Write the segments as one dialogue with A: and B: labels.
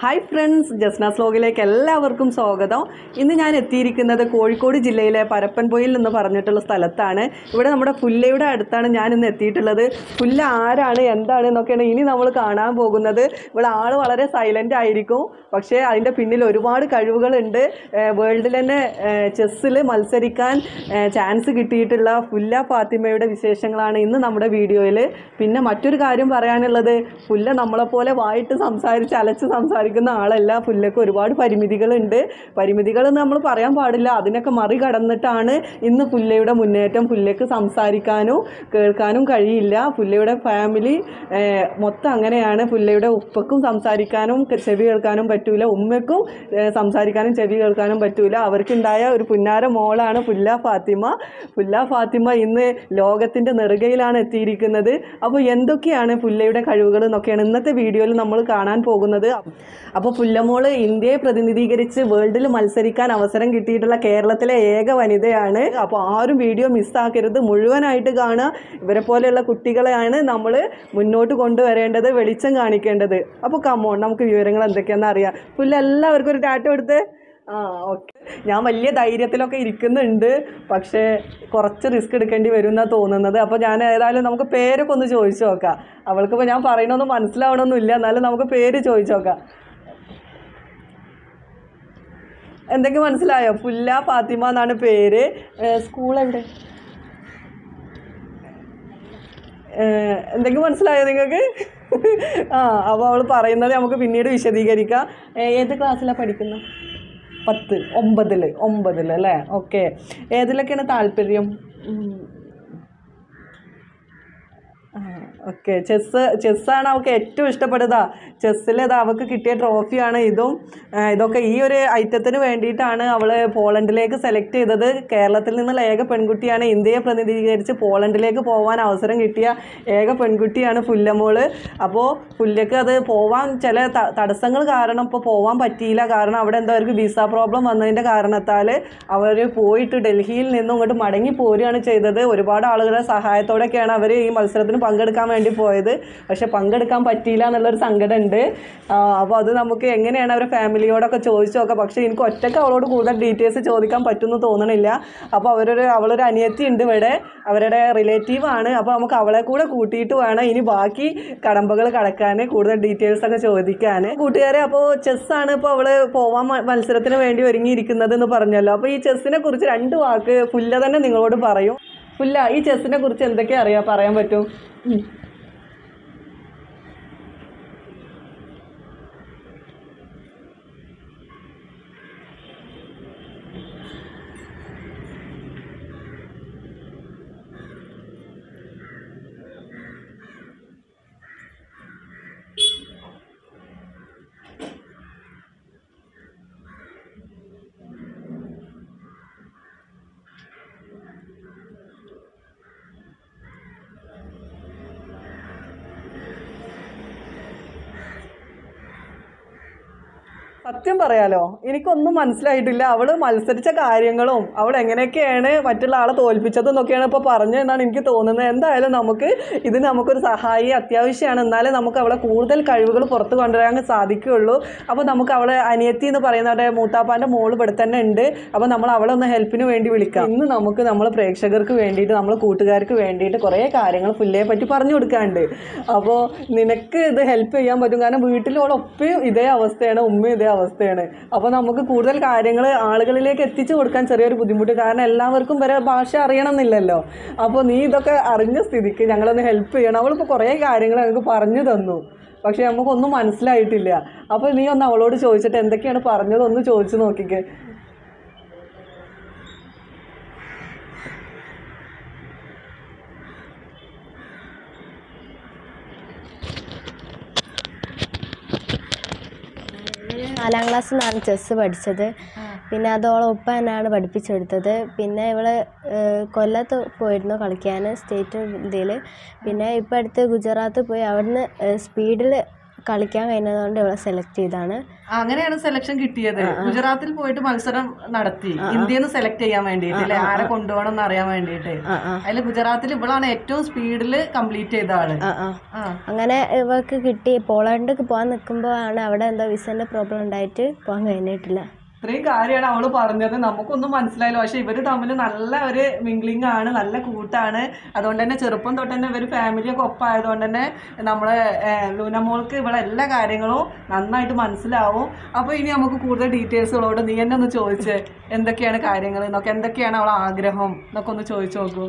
A: Hi friends Jasna's ലോഗിലേക്ക് എല്ലാവർക്കും സ്വാഗതം ഇന്ന് ഞാൻ എത്തിയിരിക്കുന്നത് കോഴിക്കോട് ജില്ലയിലെ പരപ്പൻപൊയിൽ എന്ന് പറഞ്ഞിട്ടുള്ള സ്ഥലത്താണ് ഇവിടെ നമ്മുടെ പുല്ലയുടെ അടുത്താണ് ഞാൻ ഇന്ന് എത്തിയിട്ടുള്ളത് പുല്ല ആരാണ് എന്താണ് എന്നൊക്കെയാണ് ഇനി നമ്മൾ കാണാൻ പോകുന്നത് ഇവിടെ ആൾ വളരെ സൈലൻ്റ് ആയിരിക്കും പക്ഷേ അതിൻ്റെ പിന്നിൽ ഒരുപാട് കഴിവുകളുണ്ട് വേൾഡിൽ തന്നെ ചെസ്സിൽ മത്സരിക്കാൻ ചാൻസ് കിട്ടിയിട്ടുള്ള പുല്ല ഫാത്തിമയുടെ വിശേഷങ്ങളാണ് ഇന്ന് നമ്മുടെ വീഡിയോയിൽ പിന്നെ മറ്റൊരു കാര്യം പറയാനുള്ളത് പുല്ല നമ്മളെപ്പോലെ വായിട്ട് സംസാരിച്ച് അലച്ച് സംസാരിക്കുന്ന ആളല്ല പുല്ലക്ക് ഒരുപാട് പരിമിതികളുണ്ട് പരിമിതികൾ നമ്മൾ പറയാൻ പാടില്ല അതിനൊക്കെ മറികടന്നിട്ടാണ് ഇന്ന് പുല്ലയുടെ മുന്നേറ്റം പുല്ലക്ക് സംസാരിക്കാനും കേൾക്കാനും കഴിയില്ല പുല്ലയുടെ ഫാമിലി ഏഹ്, മൊത്തം അങ്ങനെയാണ് പുല്ലയുടെ ഉപ്പക്കും സംസാരിക്കാനും ക- ചെവി കേൾക്കാനും പറ്റൂല ഉമ്മയ്ക്കും ഏഹ്, സംസാരിക്കാനും ചെവി കേൾക്കാനും പറ്റൂല അവർക്കുണ്ടായ ഒരു പുന്നാര മോളാണ് പുല്ല ഫാത്തിമ പുല്ല ഫാത്തിമ ഇന്ന് ലോകത്തിൻ്റെ നെറുകയിലാണ് എത്തിയിരിക്കുന്നത് അപ്പോൾ എന്തൊക്കെയാണ് പുല്ലയുടെ കഴിവുകൾ എന്നൊക്കെയാണ് ഇന്നത്തെ വീഡിയോയിൽ നമ്മൾ കാണാൻ പോകുന്നത് അപ്പോൾ പുല്ലമോള് ഇന്ത്യയെ പ്രതിനിധീകരിച്ച് വേൾഡിൽ മത്സരിക്കാൻ അവസരം കിട്ടിയിട്ടുള്ള കേരളത്തിലെ ഏക വനിതയാണ് അപ്പോൾ ആരും വീഡിയോ മിസ്സാക്കരുത് മുഴുവനായിട്ട് കാണുക ഇവരെ പോലെയുള്ള കുട്ടികളെയാണ് നമ്മൾ മുന്നോട്ട് കൊണ്ടുവരേണ്ടത് വെളിച്ചം കാണിക്കേണ്ടത് അപ്പോൾ കമോൺ നമുക്ക് വിവരങ്ങൾ എന്തൊക്കെയാണെന്ന് അറിയാം പുല്ല എല്ലാവർക്കും ഒരു ടാറ്റ കൊടുത്ത് ആ ഓക്കെ ഞാൻ വലിയ ധൈര്യത്തിലൊക്കെ ഇരിക്കുന്നുണ്ട് പക്ഷേ കുറച്ച് റിസ്ക് എടുക്കേണ്ടി വരും എന്നാണ് തോന്നുന്നത് അപ്പോൾ ഞാൻ ഏതായാലും നമുക്ക് പേരൊക്കെ ഒന്ന് ചോദിച്ചു നോക്കാം അവൾക്കിപ്പോൾ ഞാൻ പറയണതൊന്നും മനസ്സിലാവണമെന്നില്ല എന്നാലും നമുക്ക് പേര് ചോദിച്ചു നോക്കാം എന്തെങ്കിലും മനസ്സിലായോ പുല്ല ഫാത്തിമ എന്നാണ് പേര് സ്കൂൾ എവിടെ ഏഹ് എന്തെങ്കിലും മനസ്സിലായോ നിങ്ങൾക്ക് ആ അപ്പോൾ അവൾ പറയുന്നത് നമുക്ക് പിന്നീട് വിശദീകരിക്കാം ഏഹ് ഏത് ക്ലാസ്സിലാണ് പഠിക്കുന്നത് പത്ത് ഒമ്പതിൽ ഒമ്പതിൽ അല്ലേ ഓക്കെ ഏതിലൊക്കെയാണ് താല്പര്യം ഉം. ഓക്കെ ചെസ്സ് ചെസ്സാണ് അവൾക്ക് ഏറ്റവും ഇഷ്ടപ്പെടുക ചെസ്സിൽ ഇത് അവൾക്ക് കിട്ടിയ ട്രോഫിയാണ് ഇതും ആ, ഇതൊക്കെ ഈ ഒരു ഐറ്റത്തിന് വേണ്ടിയിട്ടാണ് അവൾ പോളണ്ടിലേക്ക് സെലക്ട് ചെയ്തത് കേരളത്തിൽ നിന്നുള്ള ഏക പെൺകുട്ടിയാണ് ഇന്ത്യയെ പ്രതിനിധീകരിച്ച് പോളണ്ടിലേക്ക് പോകാൻ അവസരം കിട്ടിയ ഏക പെൺകുട്ടിയാണ് പുല്ലമോള് അപ്പോൾ പുല്ലക്ക് അത് പോവാൻ ചില ത- തടസ്സങ്ങൾ കാരണം ഇപ്പോൾ പോവാൻ പറ്റിയില്ല കാരണം അവിടെ എന്തോ അവർക്ക് വിസ പ്രോബ്ലം വന്നതിൻ്റെ കാരണത്താൽ അവർ പോയിട്ട് ഡൽഹിയിൽ നിന്നും ഇങ്ങോട്ട് മടങ്ങി പോരുകയാണ് ചെയ്തത് ഒരുപാട് ആളുകളുടെ സഹായത്തോടെയൊക്കെയാണ് അവർ ഈ മത്സരത്തിന് പങ്കെടുക്കാൻ വേണ്ടി പോയത് പക്ഷെ പങ്കെടുക്കാൻ പറ്റിയില്ല എന്നുള്ളൊരു സങ്കടം ഉണ്ട് അപ്പോൾ അത് നമുക്ക് എങ്ങനെയാണ് അവരുടെ ഫാമിലിയോടൊക്കെ ചോദിച്ചു നോക്കാം പക്ഷേ എനിക്ക് ഒറ്റയ്ക്ക് അവളോട് കൂടുതൽ ഡീറ്റെയിൽസ് ചോദിക്കാൻ പറ്റുമെന്ന് തോന്നണില്ല അപ്പോൾ അവരൊരു അവളൊരു അനിയത്തി ഉണ്ട് ഇവിടെ അവരുടെ റിലേറ്റീവ് ആണ് അപ്പോൾ നമുക്ക് അവളെ കൂടെ കൂട്ടിയിട്ട് വേണം ഇനി ബാക്കി കടമ്പകൾ കടക്കാൻ കൂടുതൽ ഡീറ്റെയിൽസ് ഒക്കെ ചോദിക്കാൻ കൂട്ടുകാരെ അപ്പോൾ ചെസ്സാണ് ഇപ്പോൾ അവള് പോവാൻ മ- മത്സരത്തിന് വേണ്ടി ഒരുങ്ങിയിരിക്കുന്നത് എന്ന് പറഞ്ഞല്ലോ അപ്പോൾ ഈ ചെസ്സിനെ കുറിച്ച് രണ്ട് വാക്ക് പുല്ല തന്നെ നിങ്ങളോട് പറയും പുല്ല ഈ ചെസ്സിനെ കുറിച്ച് എന്തൊക്കെ അറിയാം പറയാൻ പറ്റും ഉം. സത്യം പറയാലോ എനിക്കൊന്നും മനസ്സിലായിട്ടില്ല അവള് മത്സരിച്ച കാര്യങ്ങളും അവൾ എങ്ങനെയൊക്കെയാണ് മറ്റുള്ള ആളെ തോൽപ്പിച്ചതെന്നൊക്കെയാണ് ഇപ്പോൾ പറഞ്ഞു എന്നാണ് എനിക്ക് തോന്നുന്നത് എന്തായാലും നമുക്ക് ഇത് നമുക്കൊരു സഹായി അത്യാവശ്യമാണ് എന്നാലേ നമുക്ക് അവളെ കൂടുതൽ കഴിവുകൾ പുറത്ത് കൊണ്ടുവരാൻ സാധിക്കുകയുള്ളൂ അപ്പോൾ നമുക്ക് അവളെ അനിയത്തി എന്ന് പറയുന്ന അവിടെ മൂത്താപ്പാൻ്റെ മോള് ഇവിടെ തന്നെ ഉണ്ട് അപ്പോൾ നമ്മൾ അവളെ ഒന്ന് ഹെൽപ്പിന് വേണ്ടി വിളിക്കാം ഇന്ന് നമുക്ക് നമ്മൾ പ്രേക്ഷകർക്ക് വേണ്ടിയിട്ട് നമ്മൾ കൂട്ടുകാർക്ക് വേണ്ടിയിട്ട് കുറേ കാര്യങ്ങൾ പുല്ലയെ പറ്റി പറഞ്ഞു കൊടുക്കാനുണ്ട് അപ്പോൾ നിനക്ക് ഇത് ഹെൽപ്പ് ചെയ്യാൻ പറ്റും കാരണം വീട്ടിലോടൊപ്പം ഇതേ അവസ്ഥയാണ് ഉമ്മയും ഇതേ അവസ്ഥയാണ് അപ്പോൾ നമുക്ക് കൂടുതൽ കാര്യങ്ങൾ ആളുകളിലേക്ക് എത്തിച്ചു കൊടുക്കാൻ ചെറിയൊരു ബുദ്ധിമുട്ട് കാരണം എല്ലാവർക്കും വരെ ഭാഷ അറിയണമെന്നില്ലല്ലോ അപ്പോൾ നീ ഇതൊക്കെ അറിഞ്ഞ സ്ഥിതിക്ക് ഞങ്ങളൊന്ന് ഹെൽപ്പ് ചെയ്യണം അവളിപ്പോൾ കുറേ കാര്യങ്ങൾ ഞങ്ങൾക്ക് പറഞ്ഞു തന്നു പക്ഷേ നമുക്കൊന്നും മനസ്സിലായിട്ടില്ല അപ്പോൾ നീ ഒന്ന് അവളോട് ചോദിച്ചിട്ട് എന്തൊക്കെയാണ് പറഞ്ഞത് ഒന്ന് ചോദിച്ചു നോക്കിക്കേ
B: നാലാം ക്ലാസ്സിൽ നിന്നാണ് ചെസ്സ് പഠിച്ചത് പിന്നെ അതോളം ഉപ്പ തന്നെയാണ് പഠിപ്പിച്ചെടുത്തത് പിന്നെ ഇവള് ഏഹ്, കൊല്ലത്ത് പോയിരുന്നു കളിക്കാൻ സ്റ്റേറ്റ് ഇതിൽ പിന്നെ ഇപ്പം അടുത്ത് ഗുജറാത്ത് പോയി അവിടുന്ന് സ്പീഡിൽ കളിക്കാൻ കഴിഞ്ഞതുകൊണ്ട് ഇവിടെ സെലക്ട് ചെയ്താണ്
A: അങ്ങനെയാണ് സെലക്ഷൻ കിട്ടിയത് ഗുജറാത്തിൽ പോയിട്ട് മത്സരം നടത്തി ഇന്ത്യയിൽ നിന്ന് സെലക്ട് ചെയ്യാൻ വേണ്ടിയിട്ട് അല്ലെ ആരെ കൊണ്ടുപോകണം എന്ന് അറിയാൻ വേണ്ടിയിട്ട്
B: ആ ആ
A: അതിൽ ഗുജറാത്തിൽ ഇവളാണ് ഏറ്റവും സ്പീഡിൽ കംപ്ലീറ്റ് ചെയ്ത ആള്
B: ആ ആ
A: ആ
B: അങ്ങനെ ഇവർക്ക് കിട്ടി പോളണ്ടിലേക്ക് പോകാൻ നിൽക്കുമ്പോൾ ആണ് അവിടെ എന്തോ വിസൻ്റെ പ്രോബ്ലം ഉണ്ടായിട്ട് പോകാൻ കഴിഞ്ഞിട്ടില്ല
A: ഇത്രയും കാര്യമാണ് അവള് പറഞ്ഞത് നമുക്കൊന്നും മനസ്സിലായില്ല പക്ഷെ ഇവര് തമ്മിൽ നല്ല ഒരു മിംഗ്ലിംഗ് ആണ് നല്ല കൂട്ടാണ് അതുകൊണ്ട് തന്നെ ചെറുപ്പം തൊട്ട് തന്നെ ഇവര് ഫാമിലിയൊക്കെ ഒപ്പമായതുകൊണ്ട് തന്നെ നമ്മളെ ഏഹ്, ലൂനമോൾക്ക് ഇവിടെ എല്ലാ കാര്യങ്ങളും നന്നായിട്ട് മനസ്സിലാവും അപ്പോൾ ഇനി നമുക്ക് കൂടുതൽ ഡീറ്റെയിൽസുകളോട് നീ എന്നെ ഒന്ന് ചോദിച്ചേ എന്തൊക്കെയാണ് കാര്യങ്ങൾ എന്നൊക്കെ എന്തൊക്കെയാണ് അവളെ ആഗ്രഹം എന്നൊക്കെ ഒന്ന് ചോദിച്ചു നോക്കൂ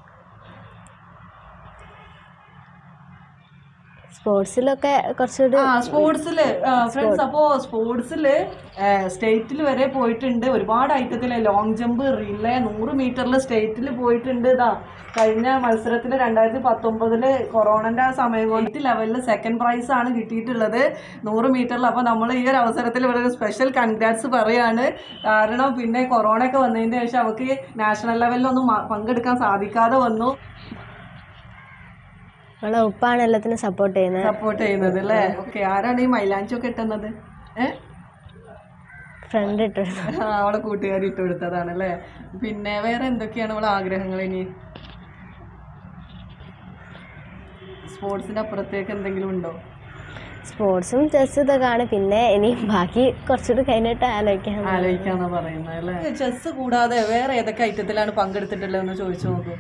B: സ്പോർട്സിലൊക്കെ കുറച്ചുകൂടി
A: ആ സ്പോർട്സില് ഫ്രണ്ട്സ് അപ്പോ സ്പോർട്സില് സ്റ്റേറ്റിൽ വരെ പോയിട്ടുണ്ട് ഒരുപാട് ഐറ്റത്തില് ലോങ് ജമ്പ് റിലേ നൂറ് മീറ്ററിൽ സ്റ്റേറ്റിൽ പോയിട്ടുണ്ട് ഇതാ കഴിഞ്ഞ മത്സരത്തിൽ രണ്ടായിരത്തി പത്തൊമ്പതില് കൊറോണന്റെ ആ സമയം കൊണ്ട് ലെവലിൽ സെക്കൻഡ് പ്രൈസ് ആണ് കിട്ടിയിട്ടുള്ളത് നൂറ് മീറ്ററിൽ അപ്പോൾ നമ്മൾ ഈ ഒരു അവസരത്തിൽ ഇവിടെ ഒരു സ്പെഷ്യൽ കൺഗ്രാറ്റ്സ് പറയാണ് കാരണം പിന്നെ കൊറോണ ഒക്കെ വന്നതിന് ശേഷം അവർക്ക് നാഷണൽ ലെവലിലൊന്നും മ- പങ്കെടുക്കാൻ സാധിക്കാതെ വന്നു
B: നമ്മളെ ഉപ്പാണ് എല്ലാത്തിനും സപ്പോർട്ട് ചെയ്യുന്നത്
A: സപ്പോർട്ട് ചെയ്യുന്നത് അല്ലേ ഓക്കെ ആരാണ് ഈ മൈലാഞ്ചി ഒക്കെ ഇട്ടുന്നത് ഏഹ്
B: ഫ്രണ്ട് ഇട്ടത്
A: ആ, അവളെ കൂട്ടുകാരി ഇട്ട് കൊടുത്തതാണ് അല്ലേ പിന്നെ വേറെ എന്തൊക്കെയാണ് അവളെ ആഗ്രഹങ്ങൾ ഇനി സ്പോർട്സിന്റെ അപ്പുറത്തേക്ക് എന്തെങ്കിലും ഉണ്ടോ
B: സ്പോർട്സും ചെസ്സും ഇതൊക്കെയാണ് പിന്നെ ഇനി ബാക്കി കുറച്ചുകൂടി കഴിഞ്ഞിട്ട് ആലോചിക്കാം
A: ആലോചിക്കാന്നാ പറയുന്നത് അല്ലേ ചെസ് കൂടാതെ വേറെ ഏതൊക്കെ ഐറ്റത്തിലാണ് പങ്കെടുത്തിട്ടുള്ളതെന്ന് ചോദിച്ചു നോക്കൂ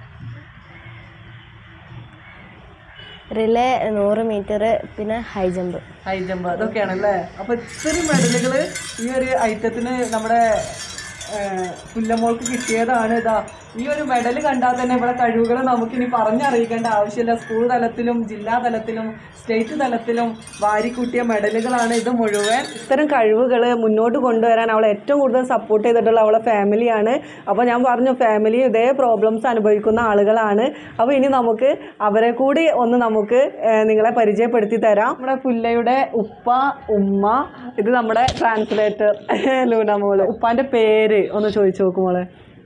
B: റിലേ നൂറ് മീറ്റർ പിന്നെ ഹൈ ജമ്പ്
A: ഹൈ ജമ്പ് അതൊക്കെയാണല്ലേ അപ്പൊ ഇത്രയും മെഡലുകള് ഈ ഒരു ഐറ്റത്തിന് നമ്മുടെ ഏഹ്, പുല്ലമോൾക്ക് കിട്ടിയതാണ് ഇതാ ഈ ഒരു മെഡൽ കണ്ടാൽ തന്നെ ഇവിടെ കഴിവുകൾ നമുക്കിനി പറഞ്ഞറിയിക്കേണ്ട ആവശ്യമില്ല സ്കൂൾ തലത്തിലും ജില്ലാ തലത്തിലും സ്റ്റേറ്റ് തലത്തിലും വാരിക്കൂട്ടിയ മെഡലുകളാണ് ഇത് മുഴുവൻ ഇത്തരം കഴിവുകൾ മുന്നോട്ട് കൊണ്ടുവരാൻ അവളെ ഏറ്റവും കൂടുതൽ സപ്പോർട്ട് ചെയ്തിട്ടുള്ള അവളെ ഫാമിലിയാണ് അപ്പോൾ ഞാൻ പറഞ്ഞു ഫാമിലി ഇതേ പ്രോബ്ലംസ് അനുഭവിക്കുന്ന ആളുകളാണ് അപ്പോൾ ഇനി നമുക്ക് അവരെ കൂടി ഒന്ന് നമുക്ക് ഏഹ്, നിങ്ങളെ പരിചയപ്പെടുത്തി തരാം നമ്മുടെ പുല്ലയുടെ ഉപ്പ ഉമ്മ ഇത് നമ്മുടെ ട്രാൻസ്ലേറ്റർ ലൂന മോള് ഉപ്പാന്റെ പേര് ഒന്ന് ചോദിച്ചു നോക്കും മോളെ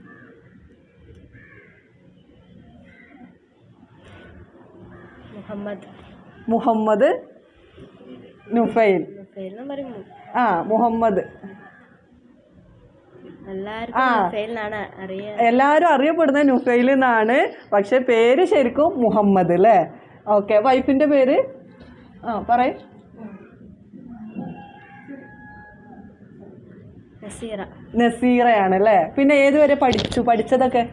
B: മുഹമ്മദ്
A: മുഹമ്മദ് നുഫൈൽ
B: പേരെന്നും പറയും
A: ആ മുഹമ്മദ്
B: എല്ലാവർക്കും നുഫൈൽ എന്നാണ് അറിയാ
A: എല്ലാവരും അറിയപ്പെടുന്ന നുഫൈൽ എന്നാണ് പക്ഷെ പേര് ശരിക്കും മുഹമ്മദ് അല്ലേ ഓക്കെ വൈഫിന്റെ പേര് ആ പറയ്
B: നസീറ
A: നസീറയാണ് അല്ലേ പിന്നെ ഏതുവരെ പഠിച്ചു പഠിച്ചതൊക്കെ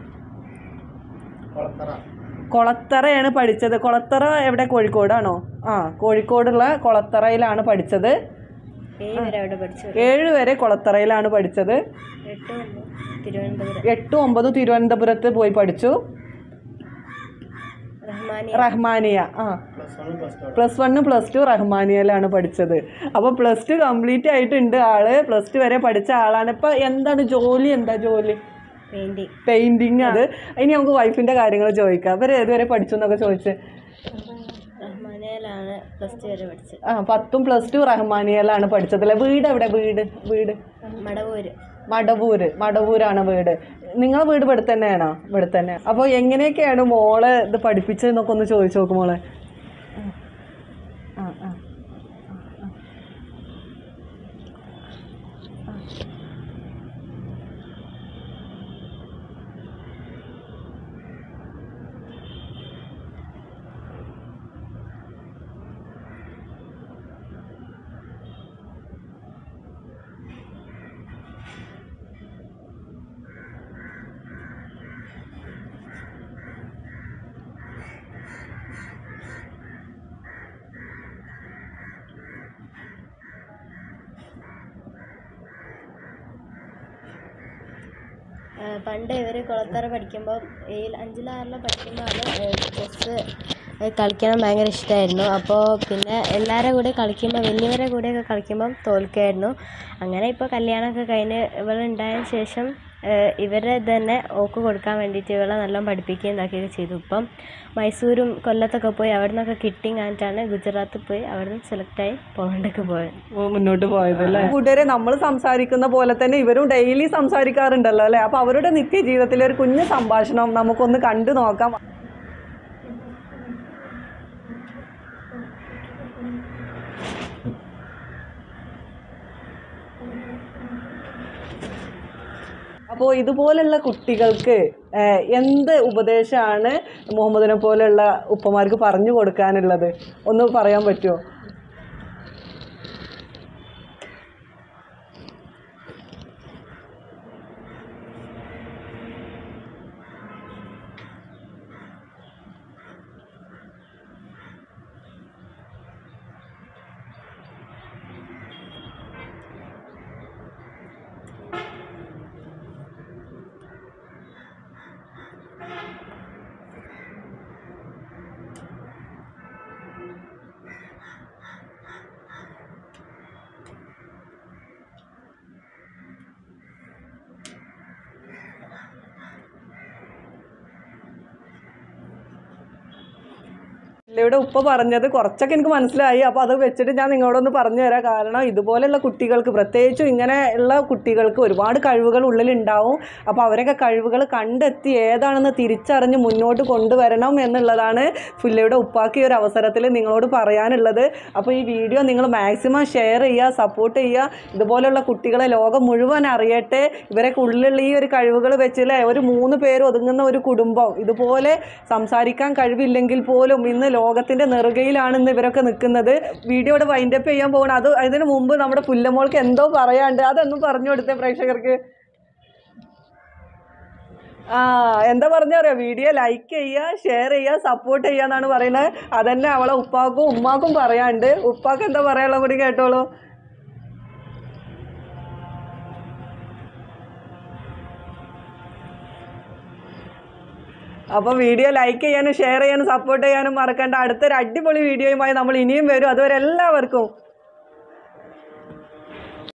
A: കൊളത്തറയാണ് പഠിച്ചത് കൊളത്തറ എവിടെ കോഴിക്കോടാണോ ആ കോഴിക്കോടുള്ള കൊളത്തറയിലാണ് പഠിച്ചത്
B: ഏഴ് വരെ അവിടെ പഠിച്ചു
A: ഏഴ് വരെ കൊളത്തറയിലാണ് പഠിച്ചത്
B: എട്ട് ഒമ്പത് തിരുവനന്തപുരം
A: എട്ടും ഒമ്പതും തിരുവനന്തപുരത്ത് പോയി പഠിച്ചു
B: റഹ്മാനി
A: റഹ്മാനിയ ആ പ്ലസ് വണ്ണും പ്ലസ് ടു റഹ്മാനിയയിലാണ് പഠിച്ചത് അപ്പോൾ പ്ലസ് ടു കംപ്ലീറ്റ് ആയിട്ടുണ്ട് ആള് പ്ലസ് ടു വരെ പഠിച്ച ആളാണ് ഇപ്പൊ എന്താണ് ജോലി എന്താ ജോലി
B: പെയിന്റിങ്
A: പെയിന്റിങ് അത് ഇനി നമുക്ക് വൈഫിന്റെ കാര്യങ്ങൾ ചോദിക്കാം ഇവർ ഏതുവരെ പഠിച്ചു എന്നൊക്കെ ചോദിച്ച്
B: റഹ്മാനിയയിലാണ് പ്ലസ് ടു വരെ പഠിച്ചത്
A: ആ പത്തും പ്ലസ് ടു റഹ്മാനിയയിലാണ് പഠിച്ചത് അല്ലേ വീട് എവിടെ വീട് വീട്
B: മടവൂര്
A: മടവൂര് മടവൂരാണ് വീട് നിങ്ങളെ വീട് ഇവിടെ തന്നെയാണോ ഇവിടെ തന്നെ അപ്പോൾ എങ്ങനെയൊക്കെയാണ് മോളെ ഇത് പഠിപ്പിച്ചതെന്നൊക്കെ ഒന്ന് ചോദിച്ചു നോക്കും മോളെ ആ ആ
B: ആ, പണ്ട് ഇവർ കുളത്തറ പഠിക്കുമ്പോൾ ഏഴ് അഞ്ചിലാറിലോ പഠിക്കുമ്പോഴാണ് ചെസ്സ് കളിക്കണം ഭയങ്കര ഇഷ്ടമായിരുന്നു അപ്പോൾ പിന്നെ എല്ലാവരുടെ കൂടെ കളിക്കുമ്പോൾ വലിയവരുടെ കൂടെയൊക്കെ കളിക്കുമ്പം തോൽക്കുമായിരുന്നു അങ്ങനെ ഇപ്പോൾ കല്യാണമൊക്കെ കഴിഞ്ഞ് ഇവളുണ്ടായതിന് ശേഷം ഇവരെ തന്നെ ഓക്ക് കൊടുക്കാൻ വേണ്ടിയിട്ട് ഇവളെ നല്ലോണം പഠിപ്പിക്കുകയും ഇതാക്കുകയൊക്കെ ചെയ്തു ഇപ്പം മൈസൂരും കൊല്ലത്തൊക്കെ പോയി അവിടെ നിന്നൊക്കെ കിട്ടി കഴിഞ്ഞിട്ടാണ് ഗുജറാത്തിൽ പോയി അവിടെ നിന്ന് സെലക്റ്റായി പോളണ്ടൊക്കെ പോയത്
A: ഓ, മുന്നോട്ട് പോയത് അല്ലേ കൂട്ടുകാരെ നമ്മൾ സംസാരിക്കുന്ന പോലെ തന്നെ ഇവരും ഡെയിലി സംസാരിക്കാറുണ്ടല്ലോ അല്ലേ അപ്പൊ അവരുടെ നിത്യജീവിതത്തിലെ ഒരു കുഞ്ഞു സംഭാഷണം നമുക്കൊന്ന് കണ്ടു നോക്കാം അപ്പോൾ ഇതുപോലുള്ള കുട്ടികൾക്ക് ഏഹ്, എന്ത് ഉപദേശമാണ് മുഹമ്മദിനെ പോലെയുള്ള ഉപ്പമാർക്ക് പറഞ്ഞു കൊടുക്കാനുള്ളത് ഒന്ന് പറയാൻ പറ്റുമോ ഇവിടെ ഉപ്പ പറഞ്ഞത് കുറച്ചൊക്കെ എനിക്ക് മനസ്സിലായി അപ്പോൾ അത് വെച്ചിട്ട് ഞാൻ നിങ്ങളോടൊന്ന് പറഞ്ഞു തരാം കാരണം ഇതുപോലെയുള്ള കുട്ടികൾക്ക് പ്രത്യേകിച്ചും ഇങ്ങനെയുള്ള കുട്ടികൾക്ക് ഒരുപാട് കഴിവുകൾ ഉള്ളിലുണ്ടാവും അപ്പോൾ അവരൊക്കെ കഴിവുകൾ കണ്ടെത്തി ഏതാണെന്ന് തിരിച്ചറിഞ്ഞ് മുന്നോട്ട് കൊണ്ടുവരണം എന്നുള്ളതാണ് ഫുല്ലയുടെ ഉപ്പാക്കി ഈ ഒരു അവസരത്തിൽ നിങ്ങളോട് പറയാനുള്ളത് അപ്പോൾ ഈ വീഡിയോ നിങ്ങൾ മാക്സിമം ഷെയർ ചെയ്യുക സപ്പോർട്ട് ചെയ്യുക ഇതുപോലെയുള്ള കുട്ടികളെ ലോകം മുഴുവൻ അറിയട്ടെ ഇവരൊക്കെ ഉള്ളിലുള്ള ഈ ഒരു കഴിവുകൾ വെച്ചില്ലേ ഒരു മൂന്ന് പേര് ഒതുങ്ങുന്ന ഒരു കുടുംബം ഇതുപോലെ സംസാരിക്കാൻ കഴിവില്ലെങ്കിൽ പോലും ഇന്ന് ലോകത്തിന്റെ നെറുകയിലാണ് ഇന്ന് ഇവരൊക്കെ നിൽക്കുന്നത് വീഡിയോയുടെ വൈൻഡപ്പ് ചെയ്യാൻ പോകണം അത് അതിന് മുമ്പ് നമ്മുടെ പുല്ലമോൾക്ക് എന്തോ പറയാണ്ട് അതൊന്നും പറഞ്ഞു കൊടുത്തേ പ്രേക്ഷകർക്ക് ആ എന്താ പറഞ്ഞറിയോ വീഡിയോ ലൈക്ക് ചെയ്യുക ഷെയർ ചെയ്യുക സപ്പോർട്ട് ചെയ്യുക എന്നാണ് പറയുന്നത് അതന്നെ അവളെ ഉപ്പാക്കും ഉമ്മാക്കും പറയാണ്ട് ഉപ്പാക്ക് എന്താ പറയാനുള്ള കൂടി കേട്ടോളൂ അപ്പോൾ വീഡിയോ ലൈക്ക് ചെയ്യാനും ഷെയർ ചെയ്യാനും സപ്പോർട്ട് ചെയ്യാനും മറക്കണ്ട അടുത്തൊരു അടിപൊളി വീഡിയോയുമായി നമ്മൾ ഇനിയും വരും അതുവരെ എല്ലാവർക്കും